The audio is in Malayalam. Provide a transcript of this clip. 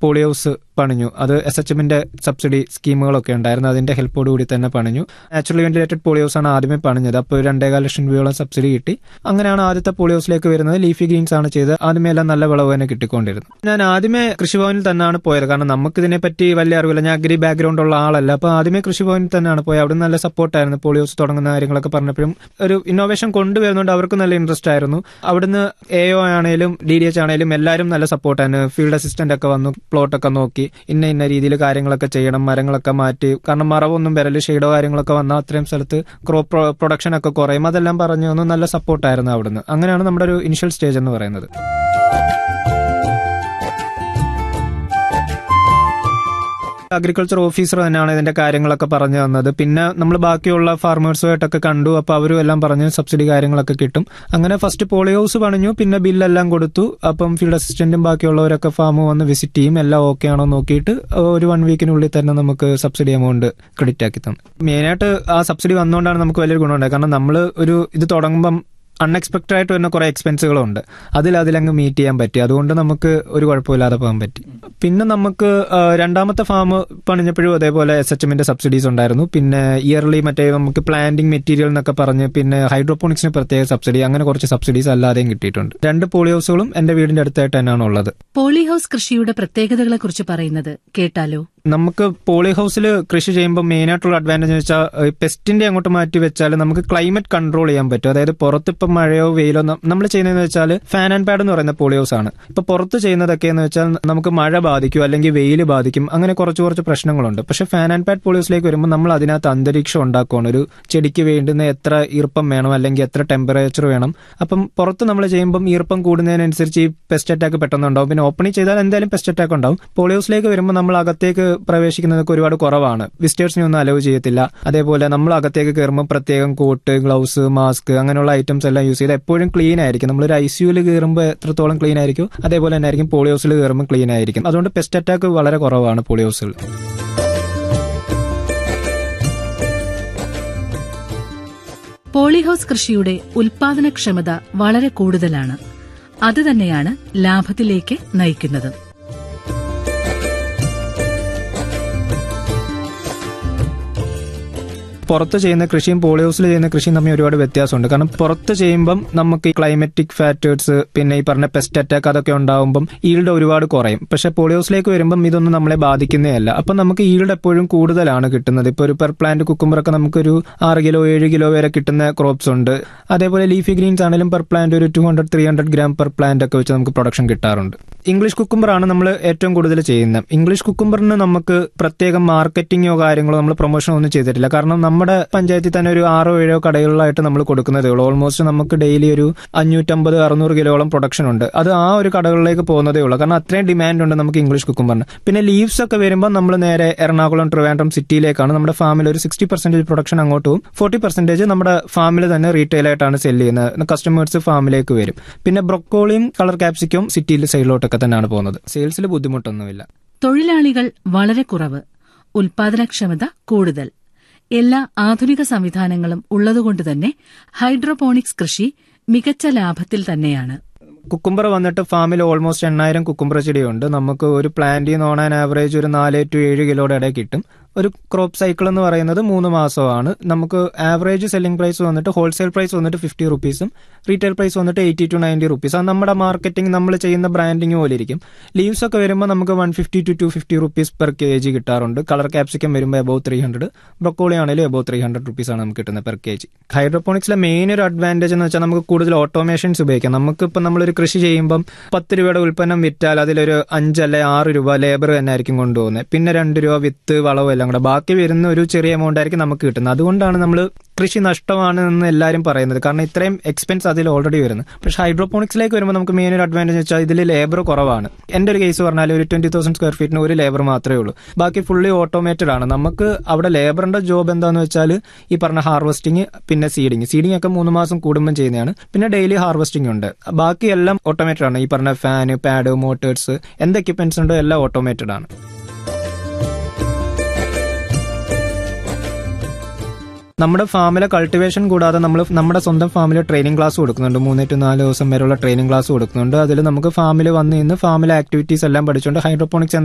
പോളി ഹൗസ് പണിഞ്ഞു അത് എസ് എച്ച് എമ്മിന്റെ സബ്സിഡി സ്കീമുകളൊക്കെ ഉണ്ടായിരുന്നു അതിന്റെ ഹെൽപ്പോട് കൂടി തന്നെ പണിഞ്ഞു നാച്ചുറലി വെന്റിലേറ്റഡ് പോളി ഹൗസ് ആണ് ആദ്യമേ പണിഞ്ഞത് അപ്പോൾ രണ്ടേകാൽ ലക്ഷം രൂപയോളം സബ്സിഡി കിട്ടി അങ്ങനെയാണ് ആദ്യത്തെ പോളി ഹൗസിലേക്ക് വരുന്നത് ലീഫി ഗ്രീൻസ് ആണ് ചെയ്തത് ആദ്യമേ എല്ലാം നല്ല വിളവ് തന്നെ കിട്ടിക്കൊണ്ടിരുന്നു ഞാൻ ആദ്യമേ കൃഷിഭവനിൽ തന്നെയാണ് പോയത് കാരണം നമുക്ക് ഇതിനെപ്പറ്റി വലിയ അറിവില്ല ഞാൻ അഗ്രി ബാക്ക്ഗ്രൗണ്ട് ഉള്ള ആളല്ല അപ്പൊ ആദ്യമേ കൃഷിഭവനിൽ തന്നെയാണ് പോയത് അവിടെ നല്ല സപ്പോർട്ടായിരുന്നു പോളി ഹൗസ് തുടങ്ങുന്ന കാര്യങ്ങളൊക്കെ പറഞ്ഞപ്പോഴും ഒരു ഇന്നോവേഷൻ കൊണ്ടുവരുന്നുണ്ട് അവർക്ക് നല്ല ഇൻട്രസ്റ്റ് ആയിരുന്നു അവിടുന്ന് എ ഒ ആണേലും ഡി ഡി എച്ച് ആണേലും എല്ലാവരും നല്ല സപ്പോർട്ടാണ് ഫീൽഡ് അസിസ്റ്റന്റ് ഒക്കെ വന്നു പ്ലോട്ടൊക്കെ നോക്കി ഇന്ന ഇന്ന രീതിയിൽ കാര്യങ്ങളൊക്കെ ചെയ്യണം മരങ്ങളൊക്കെ മാറ്റി കാരണം മറവൊന്നും വരല് ഷെയ്ഡോ കാര്യങ്ങളൊക്കെ വന്നാൽ അത്രയും സ്ഥലത്ത് ക്രോപ്പ് പ്രൊഡക്ഷൻ ഒക്കെ കുറയും അതെല്ലാം പറഞ്ഞു തന്നു നല്ല സപ്പോർട്ടായിരുന്നു അവിടുന്ന് അങ്ങനെയാണ് നമ്മുടെ ഒരു ഇനിഷ്യൽ സ്റ്റേജ് എന്ന് പറയുന്നത് അഗ്രികൾച്ചർ ഓഫീസർ തന്നെയാണ് ഇതിന്റെ കാര്യങ്ങളൊക്കെ പറഞ്ഞു തന്നത് പിന്നെ നമ്മൾ ബാക്കിയുള്ള ഫാർമേഴ്സുമായിട്ടൊക്കെ കണ്ടു അപ്പൊ അവരും എല്ലാം പറഞ്ഞു സബ്സിഡി കാര്യങ്ങളൊക്കെ കിട്ടും അങ്ങനെ ഫസ്റ്റ് പോളി ഹൗസ് പണിഞ്ഞു പിന്നെ ബില്ലെല്ലാം കൊടുത്തു അപ്പം ഫീൽഡ് അസിസ്റ്റന്റും ബാക്കിയുള്ളവരൊക്കെ ഫാം വന്ന് വിസിറ്റ് ചെയ്യും എല്ലാം ഓക്കെ ആണോ നോക്കിയിട്ട് ഒരു വൺ വീക്കിനുള്ളിൽ തന്നെ നമുക്ക് സബ്സിഡി എമൗണ്ട് ക്രെഡിറ്റ് ആക്കി തന്നു മെയിനായിട്ട് ആ സബ്സിഡി വന്നുകൊണ്ടാണ് നമുക്ക് വലിയൊരു ഗുണമുണ്ടായത് കാരണം നമ്മൾ ഒരു ഇത് തുടങ്ങുമ്പം അൺഎക്സ്പെക്ടഡ് ആയിട്ട് വരുന്ന കുറെ എക്സ്പെൻസുകളുണ്ട് അതിൽ അതിലങ്ങ് മീറ്റ് ചെയ്യാൻ പറ്റി അതുകൊണ്ട് നമുക്ക് ഒരു കുഴപ്പമില്ലാതെ പോകാൻ പറ്റി പിന്നെ നമുക്ക് ആ, രണ്ടാമത്തെ ഫാം പണിഞ്ഞപ്പോഴും അതേപോലെ എസ് എച്ച് എമ്മിന്റെ സബ്സിഡീസ് ഉണ്ടായിരുന്നു പിന്നെ ഇയർലി മറ്റേ നമുക്ക് പ്ലാന്റിംഗ് മെറ്റീരിയൽ എന്നൊക്കെ പറഞ്ഞ് പിന്നെ ഹൈഡ്രോപോണിക്സിന് പ്രത്യേക സബ്സിഡി അങ്ങനെ കുറച്ച് സബ്സിഡീസ് അല്ലാതെയും കിട്ടിയിട്ടുണ്ട് രണ്ട് പോളി ഹൗസുകളും എന്റെ വീടിന്റെ അടുത്തായിട്ട് തന്നെയാണ് ഉള്ളത് പോളി ഹൌസ് കൃഷിയുടെ പ്രത്യേകതകളെക്കുറിച്ച് പറയുന്നത് കേട്ടാലോ നമുക്ക് പോളി ഹൗസിൽ കൃഷി ചെയ്യുമ്പോൾ മെയിൻ ആയിട്ടുള്ള അഡ്വാൻറ്റേജ് എന്ന് വെച്ചാൽ പെസ്റ്റിന്റെ അങ്ങോട്ട് മാറ്റി വെച്ചാൽ നമുക്ക് ക്ലൈമറ്റ് കൺട്രോൾ ചെയ്യാൻ പറ്റും അതായത് പുറത്ത് ഇപ്പം മഴയോ വെയിലോ നമ്മൾ ചെയ്യുന്നതെന്ന് വെച്ചാൽ ഫാൻ ആൻഡ് പാഡ് എന്ന് പറയുന്ന പോളി ഹൗസ് ആണ് ഇപ്പൊ പുറത്ത് ചെയ്യുന്നതൊക്കെ എന്ന് വെച്ചാൽ നമുക്ക് മഴ ബാധിക്കും അല്ലെങ്കിൽ വെയിൽ ബാധിക്കും അങ്ങനെ കുറച്ച് കുറച്ച് പ്രശ്നങ്ങളുണ്ട് പക്ഷെ ഫാൻ ആൻഡ് പാഡ് പോളി ഹൗസിലേക്ക് വരുമ്പോൾ നമ്മൾ അതിനകത്ത് അന്തരീക്ഷം ഉണ്ടാക്കുകയാണ് ഒരു ചെടിക്ക് വേണ്ടുന്ന എത്ര ഈർപ്പം വേണം അല്ലെങ്കിൽ എത്ര ടെമ്പറേച്ചർ വേണം അപ്പം പുറത്ത് നമ്മൾ ചെയ്യുമ്പം ഈർപ്പം കൂടുന്നതിനനുസരിച്ച് ഈ പെസ്റ്റ് അറ്റാക്ക് പെട്ടെന്ന് ഉണ്ടാവും പിന്നെ ഓപ്പണിൽ ചെയ്താൽ എന്തായാലും പെസ്റ്റ് അറ്റാക്ക് ഉണ്ടാവും പോളി ഹൗസിലേക്ക് വരുമ്പോൾ നമ്മൾ അകത്തേക്ക് പ്രവേശിക്കുന്നതൊക്കെ ഒരുപാട് കുറവാണ് വിസിറ്റേഴ്സിനെ ഒന്നും അലവ് ചെയ്യത്തില്ല അതേപോലെ നമ്മൾ അകത്തേക്ക് കയറുമ്പോൾ പ്രത്യേകം കോട്ട് ഗ്ലൗസ് മാസ്ക് അങ്ങനെയുള്ള ഐറ്റംസ് എല്ലാം യൂസ് ചെയ്ത് എപ്പോഴും ക്ലീൻ ആയിരിക്കും നമ്മൾ ഒരു ഐ സിയുയിൽ കയറുമ്പോൾ എത്രത്തോളം ക്ലീൻ ആയിരിക്കും അതേപോലെ തന്നെ ആയിരിക്കും പോളി ഹൗസിൽ കയറുമ്പോൾ ക്ലീൻ ആയിരിക്കും അതുകൊണ്ട് പെസ്റ്റ് അറ്റാക്ക് വളരെ കുറവാണ് പോളി ഹൗസിൽ പോളി ഹൌസ് കൃഷിയുടെ ഉൽപാദനക്ഷമത വളരെ കൂടുതലാണ് അത് തന്നെയാണ് ലാഭത്തിലേക്ക് നയിക്കുന്നത് പുറത്ത് ചെയ്യുന്ന കൃഷിയും പോളി ഹൗസിൽ ചെയ്യുന്ന കൃഷിയും തമ്മിൽ ഒരുപാട് വ്യത്യാസമുണ്ട് കാരണം പുറത്ത് ചെയ്യുമ്പം നമുക്ക് ഈ ക്ലൈമറ്റിക് ഫാക്ടേഴ്സ് പിന്നെ ഈ പറഞ്ഞ പെസ്റ്റ് അറ്റാക്ക് അതൊക്കെ ഉണ്ടാവുമ്പം ഈൽഡ് ഒരുപാട് കുറയും പക്ഷെ പോളി ഹൗസിലേക്ക് വരുമ്പം ഇതൊന്നും നമ്മളെ ബാധിക്കുന്നേ അല്ല അപ്പൊ നമുക്ക് ഈൽഡ് എപ്പോഴും കൂടുതലാണ് കിട്ടുന്നത് ഇപ്പൊ ഒരു പെർ പ്ലാന്റ് കുക്കുമ്പറൊക്കെ നമുക്കൊരു ആറ് കിലോ ഏഴ് കിലോ വരെ കിട്ടുന്ന ക്രോപ്സ് ഉണ്ട് അതേപോലെ ലീഫി ഗ്രീൻസ് ആണെങ്കിലും പെർ പ്ലാന്റ് ഒരു two hundred three hundred gram per plant ഒക്കെ വെച്ച് നമുക്ക് പ്രൊഡക്ഷൻ കിട്ടാറുണ്ട് ഇംഗ്ലീഷ് കുക്കുംബർ ആണ് നമ്മൾ ഏറ്റവും കൂടുതൽ ചെയ്യുന്നത് ഇംഗ്ലീഷ് കുക്കുംബറിന് നമുക്ക് പ്രത്യേകം മാർക്കറ്റിങ്ങോ കാര്യങ്ങളോ നമ്മൾ പ്രൊമോഷനോ ഒന്നും ചെയ്തിട്ടില്ല കാരണം നമ്മുടെ പഞ്ചായത്തിൽ തന്നെ ഒരു ആറോ ഏഴോ കടകളിലായിട്ട് നമ്മൾ കൊടുക്കുന്നതേ ഉള്ളൂ ഓൾമോസ്റ്റ് നമുക്ക് ഡെയിലി ഒരു അഞ്ഞൂറ്റമ്പത് അറുന്നൂറ് കിലോളം പ്രൊഡക്ഷൻ ഉണ്ട് അത് ആ ഒരു കടകളിലേക്ക് പോകുന്നതേ ഉള്ളൂ കാരണം അത്രയും ഡിമാൻഡ് ഉണ്ട് നമുക്ക് ഇംഗ്ലീഷ് കുക്കുംബറിന് പിന്നെ ലീവ്സ് ഒക്കെ വരുമ്പോൾ നമ്മൾ നേരെ എറണാകുളം ട്രിവാൻഡ്രം സിറ്റിയിലേക്കാണ് നമ്മുടെ ഫാമിൽ ഒരു സിക്സ്റ്റി പെർസെന്റേജ് പ്രൊഡക്ഷൻ അങ്ങോട്ട് പോകും ഫോർട്ടി പെർസെന്റേജ് നമ്മുടെ ഫാമിൽ തന്നെ റീറ്റെയിൽ ആയിട്ടാണ് സെല് ചെയ്യുന്നത് കസ്റ്റമേഴ്സ് ഫാമിലേക്ക് വരും പിന്നെ ബ്രൊക്കോളിയും കളർ ക്യാപ്സിക്കും സിറ്റിയിൽ സൈഡിലോട്ടൊക്കെ തന്നെയാണ് പോകുന്നത് സെയിൽസിൽ ബുദ്ധിമുട്ടൊന്നുമില്ല തൊഴിലാളികൾ വളരെ കുറവ് ഉൽപാദനക്ഷമത കൂടുതൽ എല്ലാ ആധുനിക സംവിധാനങ്ങളും ഉള്ളതുകൊണ്ട് തന്നെ ഹൈഡ്രോപോണിക്സ് കൃഷി മികച്ച ലാഭത്തിൽ തന്നെയാണ് കുക്കുംബർ വന്നിട്ട് ഫാമിൽ ഓൾമോസ്റ്റ് എണ്ണായിരം കുക്കുംബർ ചെടിയുണ്ട് നമുക്ക് ഒരു പ്ലാന്റിൽ നിന്ന് ഓൺ ആൻ ആവറേജ് ഒരു നാല് ടു ഏഴ് കിലോയുടെ ഇടയിൽ കിട്ടും ഒരു ക്രോപ്പ് സൈക്കിൾ എന്ന് പറയുന്നത് മൂന്ന് മാസമാണ് നമുക്ക് ആവറേജ് സെല്ലിംഗ് പ്രൈസ് വന്നിട്ട് ഹോൾസെയിൽ പ്രൈസ് വന്നിട്ട് ഫിഫ്റ്റി റുപ്പീസും റീറ്റെയിൽ പ്രൈസ് വന്നിട്ട് എയ്റ്റി ടു നയൻറ്റി റുപ്പീസ് അത് നമ്മുടെ മാർക്കറ്റിംഗ് നമ്മൾ ചെയ്യുന്ന ബ്രാൻഡിങ് പോലെ ഇരിക്കും ലീവ്സ് ഒക്കെ വരുമ്പോൾ നമുക്ക് one fifty to two fifty rupees per K G കിട്ടാറുണ്ട് കളർ ക്യാപ്സിക്കം വരുമ്പോൾ എബോ ത്രീ ഹൺഡ്രഡ് ബ്രൊക്കോളി ആണെങ്കിലും എബോ ത്രീ ഹൺഡ്രഡ് റുപ്പീസ് ആണ് നമുക്ക് കിട്ടുന്നത് പെർ കെ ജി ഹൈഡ്രോപോണിക്സിലെ മെയിൻ ഒരു അഡ്വാൻറ്റേജ് എന്ന് വെച്ചാൽ നമുക്ക് കൂടുതൽ ഓട്ടോമേഷൻസ് ഉപയോഗിക്കാം നമുക്ക് ഇപ്പം നമ്മളൊരു കൃഷി ചെയ്യുമ്പം പത്ത് രൂപയുടെ ഉൽപ്പന്നം വിറ്റാൽ അതിലൊരു അഞ്ച് അല്ലെ ആറ് രൂപ ലേബർ തന്നെ ആയിരിക്കും കൊണ്ടുപോകുന്നത് പിന്നെ രണ്ട് രൂപ വിത്ത് വളവും എല്ലാം കൂടെ ബാക്കി വരുന്ന ഒരു ചെറിയ എമൗണ്ട് ആയിരിക്കും നമുക്ക് കിട്ടുന്നത് അതുകൊണ്ടാണ് നമ്മൾ കൃഷി നഷ്ടമാണ് എന്ന് എല്ലാവരും പറയുന്നത് കാരണം ഇത്രയും എക്സ്പെൻസ് അതിൽ ഓൾറെഡി വരുന്നത് പക്ഷേ ഹൈഡ്രോപോണിക്സിലേക്ക് വരുമ്പോൾ നമുക്ക് മെയിൻ ഒരു അഡ്വാൻറ്റേജ് വെച്ചാൽ ഇതിൽ ലേബർ കുറവാണ് എന്റെ ഒരു കേസ് പറഞ്ഞാൽ ഒരു ട്വന്റി തൗസൻഡ് സ്ക്വയർ ഫീറ്റിന് ഒരു ലേബർ മാത്രമേ ഉള്ളൂ ബാക്കി ഫുള്ളി ഓട്ടോമേറ്റഡ് ആണ് നമുക്ക് അവിടെ ലേബറിന്റെ ജോബ് എന്താന്ന് വെച്ചാൽ ഈ പറഞ്ഞ ഹാർവസ്റ്റിംഗ് പിന്നെ സീഡിങ് സീഡിംഗ് ഒക്കെ മൂന്ന് മാസം കൂടുമ്പോൾ ചെയ്യുന്നതാണ് പിന്നെ ഡെയിലി ഹാർവസ്റ്റിംഗ് ഉണ്ട് ബാക്കി എല്ലാം ഓട്ടോമേറ്റഡ് ആണ് ഈ പറഞ്ഞ ഫാന് പാഡ് മോട്ടേഴ്സ് എന്ത് എക്യുപ്മെന്റ്സ് ഉണ്ടോ എല്ലാം ഓട്ടോമേറ്റഡ് ആണ് നമ്മുടെ ഫാമിലെ കൾട്ടിവേഷൻ കൂടാതെ നമ്മൾ നമ്മുടെ സ്വന്തം ഫാമിൽ ട്രെയിനിങ് ക്ലാസ് കൊടുക്കുന്നുണ്ട് മൂന്ന് ടു നാല് ദിവസം വരെയുള്ള ട്രെയിനിങ് ക്ലാസ് കൊടുക്കുന്നുണ്ട് അതിൽ നമുക്ക് ഫാമിൽ വന്ന് ഇന്ന് ഫാമിലെ ആക്ടിവിറ്റീസ് എല്ലാം പഠിച്ചുകൊണ്ട് ഹൈഡ്രോപോണിക്സ്